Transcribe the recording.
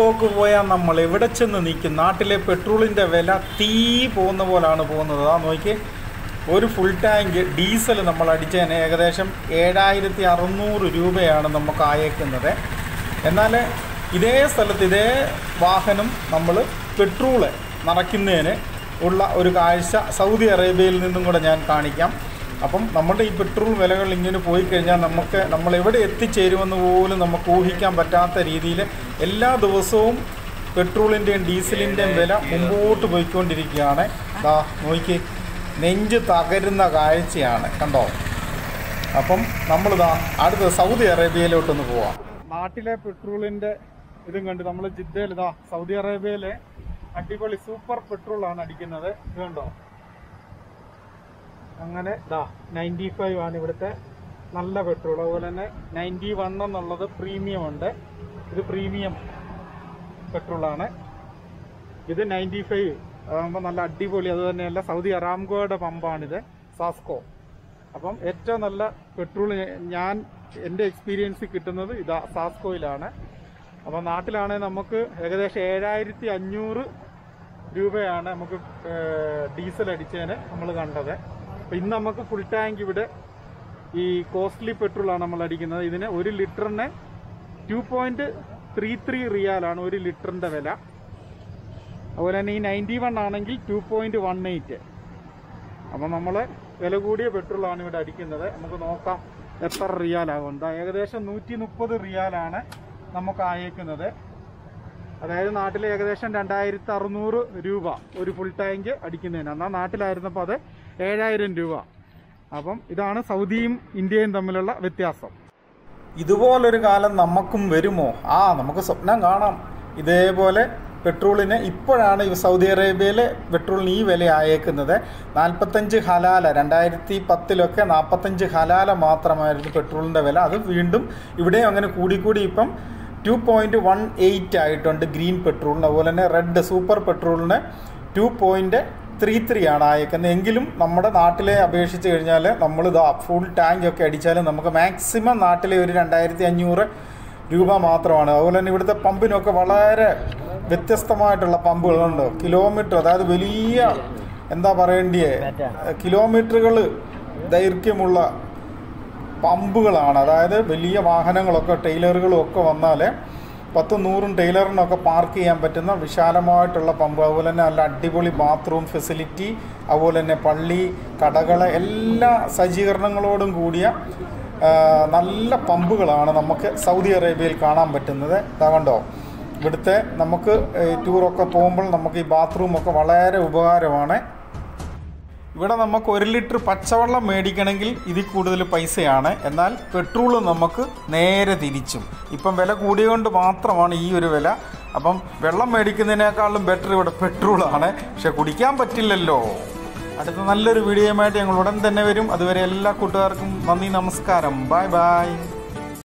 stock പോയാൽ നമ്മൾ എവിടെ ചെന്ന് നിൽക്കും നാട്ടിലെ പെട്രോളിൻ്റെ വില തീ പോകുന്ന പോലാണ് പോകുന്നത് ആ നോക്കി ഒരു ഫുൾ ടാങ്ക് ഡീസൽ നമ്മൾ അടിച്ചതിന് ഏകദേശം ഏഴായിരത്തി അറുന്നൂറ് രൂപയാണ് നമുക്ക് ആയേക്കുന്നത് എന്നാൽ ഇതേ സ്ഥലത്ത് ഇതേ വാഹനം നമ്മൾ പെട്രോള് നിറയ്ക്കുന്നതിന് ഉള്ള ഒരു കാഴ്ച സൗദി അറേബ്യയിൽ നിന്നും കൂടെ ഞാൻ കാണിക്കാം അപ്പം നമ്മുടെ ഈ പെട്രോൾ വിലകൾ ഇങ്ങനെ പോയി കഴിഞ്ഞാൽ നമുക്ക് നമ്മൾ എവിടെ എത്തിച്ചേരുമെന്ന് പോലും നമുക്ക് ഊഹിക്കാൻ പറ്റാത്ത രീതിയിൽ എല്ലാ ദിവസവും പെട്രോളിൻ്റെയും ഡീസലിൻ്റെയും വില മുമ്പോട്ട് പോയിക്കൊണ്ടിരിക്കുകയാണ് ദാ നോക്കി നെഞ്ച് തകരുന്ന കാഴ്ചയാണ് കണ്ടോ അപ്പം നമ്മളിതാ അടുത്ത സൗദി അറേബ്യയിലോട്ടൊന്ന് പോവാം നാട്ടിലെ പെട്രോളിൻ്റെ ഇതും കണ്ട് നമ്മൾ ജിദ്ദയിൽ ഇതാ സൗദി അറേബ്യയിലെ അടിപൊളി സൂപ്പർ പെട്രോളാണ് അടിക്കുന്നത് ഇത് കണ്ടോ അങ്ങനെ ദാ നയൻറ്റി ഫൈവ് ആണ് ഇവിടുത്തെ നല്ല പെട്രോൾ അതുപോലെ തന്നെ നയൻറ്റി വൺ എന്നുള്ളത് പ്രീമിയം ഉണ്ട് ഇത് പ്രീമിയം പെട്രോളാണ് ഇത് നയൻറ്റി ഫൈവ് അതാകുമ്പോൾ നല്ല അടിപൊളി അത് തന്നെയല്ല സൗദി അറാംകോയുടെ പമ്പാണിത് സാസ്കോ അപ്പം ഏറ്റവും നല്ല പെട്രോൾ ഞാൻ എൻ്റെ എക്സ്പീരിയൻസ് കിട്ടുന്നത് ഇതാ സാസ്കോയിലാണ് അപ്പം നാട്ടിലാണെങ്കിൽ നമുക്ക് ഏകദേശം ഏഴായിരത്തി അഞ്ഞൂറ് രൂപയാണ് നമുക്ക് ഏഹ്, ഡീസൽ അടിച്ചതിന് നമ്മൾ കണ്ടത് അപ്പം ഇന്ന് നമുക്ക് ഫുൾ ടാങ്ക് ഇവിടെ ഈ കോസ്റ്റ്ലി പെട്രോളാണ് നമ്മൾ അടിക്കുന്നത് ഇതിന് ഒരു ലിറ്ററിന് ടു പോയിന്റ് ത്രീ ത്രീ റിയാലാണ് ഒരു ലിറ്ററിൻ്റെ വില അതുപോലെ തന്നെ ഈ നയൻറ്റി വൺ ആണെങ്കിൽ ടു പോയിന്റ് വൺ എയ്റ്റ് അപ്പം നമ്മൾ വില കൂടിയ പെട്രോളാണ് ഇവിടെ അടിക്കുന്നത് നമുക്ക് നോക്കാം എത്ര റിയാലാകും എന്താ ഏകദേശം നൂറ്റി മുപ്പത് റിയാലാണ് നമുക്ക് അയക്കുന്നത് അതായത് നാട്ടിൽ ഏകദേശം രണ്ടായിരത്തി അറുന്നൂറ് രൂപ ഒരു ഫുൾ ടാങ്ക് അടിക്കുന്നതിന് എന്നാൽ നാട്ടിലായിരുന്നപ്പോൾ അത് ഏഴായിരം രൂപ അപ്പം ഇതാണ് സൗദിയും ഇന്ത്യയും തമ്മിലുള്ള വ്യത്യാസം ഇതുപോലൊരു കാലം നമുക്കും വരുമോ ആ നമുക്ക് സ്വപ്നം കാണാം ഇതേപോലെ പെട്രോളിന് ഇപ്പോഴാണ് ഈ സൗദി അറേബ്യയിലെ പെട്രോളിന് ഈ വില ആയേക്കുന്നത് നാൽപ്പത്തഞ്ച് ഹലാല രണ്ടായിരത്തി പത്തിലൊക്കെ നാൽപ്പത്തഞ്ച് ഹലാല മാത്രമായിരുന്നു പെട്രോളിൻ്റെ വില അത് വീണ്ടും ഇവിടെയും അങ്ങനെ കൂടിക്കൂടി ഇപ്പം ടു പോയിൻറ്റ് വൺ എയ്റ്റ് ആയിട്ടുണ്ട് ഗ്രീൻ പെട്രോളിന് അതുപോലെ തന്നെ റെഡ് സൂപ്പർ പെട്രോളിന് ടു പോയിൻറ്റ് ത്രീ ത്രീ ആണ് അയക്കുന്നത് എങ്കിലും നമ്മുടെ നാട്ടിലെ അപേക്ഷിച്ച് കഴിഞ്ഞാൽ നമ്മൾ ഇതാ ഫുൾ ടാങ്ക് ഒക്കെ അടിച്ചാൽ നമുക്ക് മാക്സിമം നാട്ടിലെ ഒരു രണ്ടായിരത്തി അഞ്ഞൂറ് രൂപ മാത്രമാണ് അതുപോലെ തന്നെ ഇവിടുത്തെ പമ്പിനൊക്കെ വളരെ വ്യത്യസ്തമായിട്ടുള്ള പമ്പുകളുണ്ട് കിലോമീറ്റർ അതായത് വലിയ എന്താ പറയേണ്ടിയേ കിലോമീറ്ററുകൾ ദൈർഘ്യമുള്ള പമ്പുകളാണ് അതായത് വലിയ വാഹനങ്ങളൊക്കെ ടൈലറുകളും ഒക്കെ വന്നാൽ പത്തും നൂറും ടൈലറിനൊക്കെ പാർക്ക് ചെയ്യാൻ പറ്റുന്ന വിശാലമായിട്ടുള്ള പമ്പ് അതുപോലെ തന്നെ നല്ല അടിപൊളി ബാത്റൂം ഫെസിലിറ്റി അതുപോലെ തന്നെ പള്ളി കടകൾ എല്ലാ സജ്ജീകരണങ്ങളോടും കൂടിയ ആ, നല്ല പമ്പുകളാണ് നമുക്ക് സൗദി അറേബ്യയിൽ കാണാൻ പറ്റുന്നത് ഇതാ കണ്ടോ ഇവിടുത്തെ നമുക്ക് ഈ ടൂറൊക്കെ പോകുമ്പോൾ നമുക്ക് ഈ ബാത്റൂമൊക്കെ വളരെ ഉപകാരമാണ് ഇവിടെ നമുക്ക് ഒരു ലിറ്റർ പച്ചവെള്ളം മേടിക്കണമെങ്കിൽ ഇതിൽ കൂടുതൽ പൈസയാണ് എന്നാൽ പെട്രോൾ നമുക്ക് നേരെ തിരിച്ചും ഇപ്പം വില കൂടിയതുകൊണ്ട് മാത്രമാണ് ഈ ഒരു വില അപ്പം വെള്ളം മേടിക്കുന്നതിനേക്കാളും ബെറ്റർ ഇവിടെ പെട്രോളാണ് പക്ഷെ കുടിക്കാൻ പറ്റില്ലല്ലോ അടുത്ത നല്ലൊരു വീഡിയോയുമായിട്ട് ഞങ്ങൾ ഉടൻ തന്നെ വരും അതുവരെ എല്ലാ കൂട്ടുകാർക്കും നന്ദി നമസ്കാരം ബൈ ബൈ